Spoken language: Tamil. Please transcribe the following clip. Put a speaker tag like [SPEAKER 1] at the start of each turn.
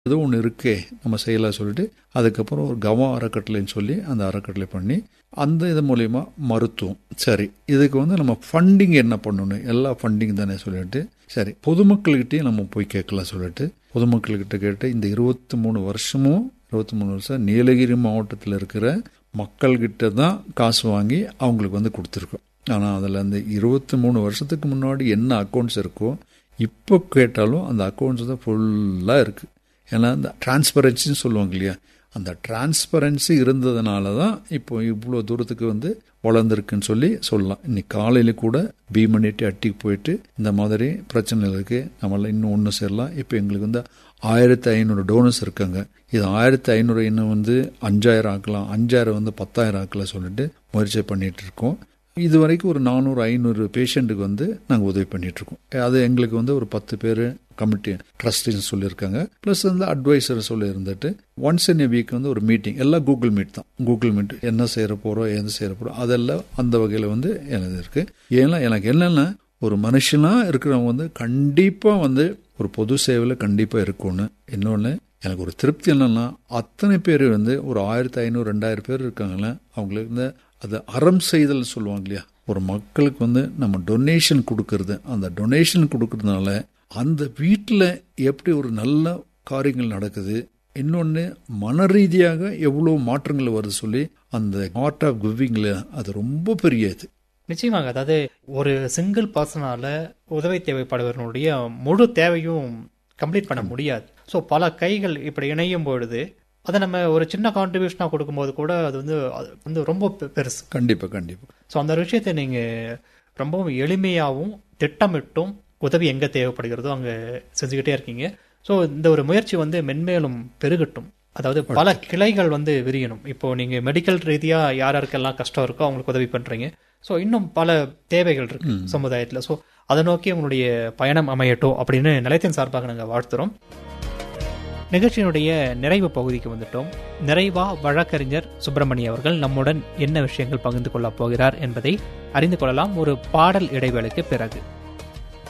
[SPEAKER 1] ஏதோ ஒன்று இருக்கே நம்ம செய்யலாம் சொல்லிட்டு அதுக்கப்புறம் ஒரு கவ அறக்கட்டளைன்னு சொல்லி அந்த அறக்கட்டளை பண்ணி அந்த இது மூலயமா மருத்துவம் சரி இதுக்கு வந்து நம்ம ஃபண்டிங் என்ன பண்ணணும் எல்லா ஃபண்டிங் தானே சொல்லிட்டு சரி பொதுமக்கள்கிட்டயும் நம்ம போய் கேட்கலாம் சொல்லிட்டு பொதுமக்கள்கிட்ட கேட்டு இந்த இருபத்தி மூணு வருஷமும் இருபத்தி மூணு வருஷம் நீலகிரி மாவட்டத்தில் இருக்கிற மக்கள்கிட்ட தான் காசு வாங்கி அவங்களுக்கு வந்து கொடுத்துருக்கோம் ஆனால் அதில் அந்த இருபத்தி மூணு வருஷத்துக்கு முன்னாடி என்ன அக்கௌண்ட்ஸ் இருக்கோ இப்போ கேட்டாலும் அந்த அக்கௌண்ட்ஸ் தான் ஃபுல்லாக இருக்குது ஏன்னா இந்த டிரான்ஸ்பரன்சின்னு சொல்லுவாங்க இல்லையா அந்த டிரான்ஸ்பரன்சி இருந்ததுனால தான் இப்போ இவ்வளோ தூரத்துக்கு வந்து வளர்ந்துருக்குன்னு சொல்லி சொல்லலாம் இன்னைக்கு காலையில் கூட பீமனிட்டி அட்டிக்கு போயிட்டு இந்த மாதிரி பிரச்சனைகள் இருக்குது நம்மளாம் இன்னும் ஒன்று சேரலாம் இப்போ எங்களுக்கு வந்து ஆயிரத்தி ஐநூறு டோனர்ஸ் இருக்காங்க இது ஆயிரத்தி ஐநூறு இன்னும் வந்து அஞ்சாயிரம் ஆக்கலாம் அஞ்சாயிரம் வந்து பத்தாயிரம் ஆக்கலாம் சொல்லிட்டு முயற்சி பண்ணிட்டு இருக்கோம் இது வரைக்கும் ஒரு நானூறு ஐநூறு பேஷண்ட்டுக்கு வந்து நாங்கள் உதவி பண்ணிட்டு இருக்கோம் அது எங்களுக்கு வந்து ஒரு பத்து பேர் கமிட்டி ட்ரஸ்டின்னு சொல்லியிருக்காங்க ப்ளஸ் வந்து அட்வைசர் சொல்லி இருந்துட்டு ஒன்ஸ் இன் எ வீக் வந்து ஒரு மீட்டிங் எல்லாம் கூகுள் மீட் தான் கூகுள் மீட் என்ன செய்ய போகிறோம் எது செய்ய போகிறோம் அதெல்லாம் அந்த வகையில் வந்து எனது இருக்கு ஏன்னா எனக்கு என்னென்னா ஒரு மனுஷனாக இருக்கிறவங்க வந்து கண்டிப்பாக வந்து ஒரு பொது சேவையில் கண்டிப்பாக இருக்கணும் இன்னொன்று எனக்கு ஒரு திருப்தி என்னன்னா அத்தனை பேர் வந்து ஒரு ஆயிரத்தி ஐநூறு ரெண்டாயிரம் பேர் இருக்காங்களே அவங்களுக்கு வந்து அது அறம் செய்தல் சொல்லுவாங்க இல்லையா ஒரு மக்களுக்கு வந்து நம்ம டொனேஷன் கொடுக்கறது அந்த டொனேஷன் கொடுக்கறதுனால அந்த வீட்டில் எப்படி ஒரு நல்ல காரியங்கள் நடக்குது இன்னொன்று மன ரீதியாக எவ்வளோ மாற்றங்கள் வருது சொல்லி அந்த ஹார்ட் ஆஃப் கிவிங்கில் அது ரொம்ப பெரிய இது
[SPEAKER 2] நிச்சயமாக அதாவது ஒரு சிங்கிள் பர்சனால உதவி தேவைப்படுவதனுடைய முழு தேவையும் கம்ப்ளீட் பண்ண முடியாது ஸோ பல கைகள் இப்படி இணையும் பொழுது அதை நம்ம ஒரு சின்ன கான்ட்ரிபியூஷனாக கொடுக்கும்போது கூட அது வந்து அது வந்து ரொம்ப பெ- பெருசு
[SPEAKER 1] கண்டிப்பாக கண்டிப்பாக
[SPEAKER 2] ஸோ அந்த ஒரு விஷயத்தை நீங்கள் ரொம்பவும் எளிமையாகவும் திட்டமிட்டும் உதவி எங்கே தேவைப்படுகிறதோ அங்கே செஞ்சுக்கிட்டே இருக்கீங்க ஸோ இந்த ஒரு முயற்சி வந்து மென்மேலும் பெருகட்டும் அதாவது பல கிளைகள் வந்து விரியணும் இப்போ நீங்கள் மெடிக்கல் ரீதியாக யார் யாருக்கெல்லாம் கஷ்டம் இருக்கோ அவங்களுக்கு உதவி பண்ணுறீங்க ஸோ இன்னும் பல தேவைகள் இருக்கு சமுதாயத்தில் ஸோ அதை நோக்கி உங்களுடைய பயணம் அமையட்டும் அப்படின்னு நிலையத்தின் சார்பாக நாங்கள் வாழ்த்துறோம் நிகழ்ச்சியினுடைய நிறைவு பகுதிக்கு வந்துட்டோம் நிறைவா வழக்கறிஞர் சுப்பிரமணிய அவர்கள் நம்முடன் என்ன விஷயங்கள் பகிர்ந்து கொள்ளப் போகிறார் என்பதை அறிந்து கொள்ளலாம் ஒரு பாடல் இடைவேளைக்கு பிறகு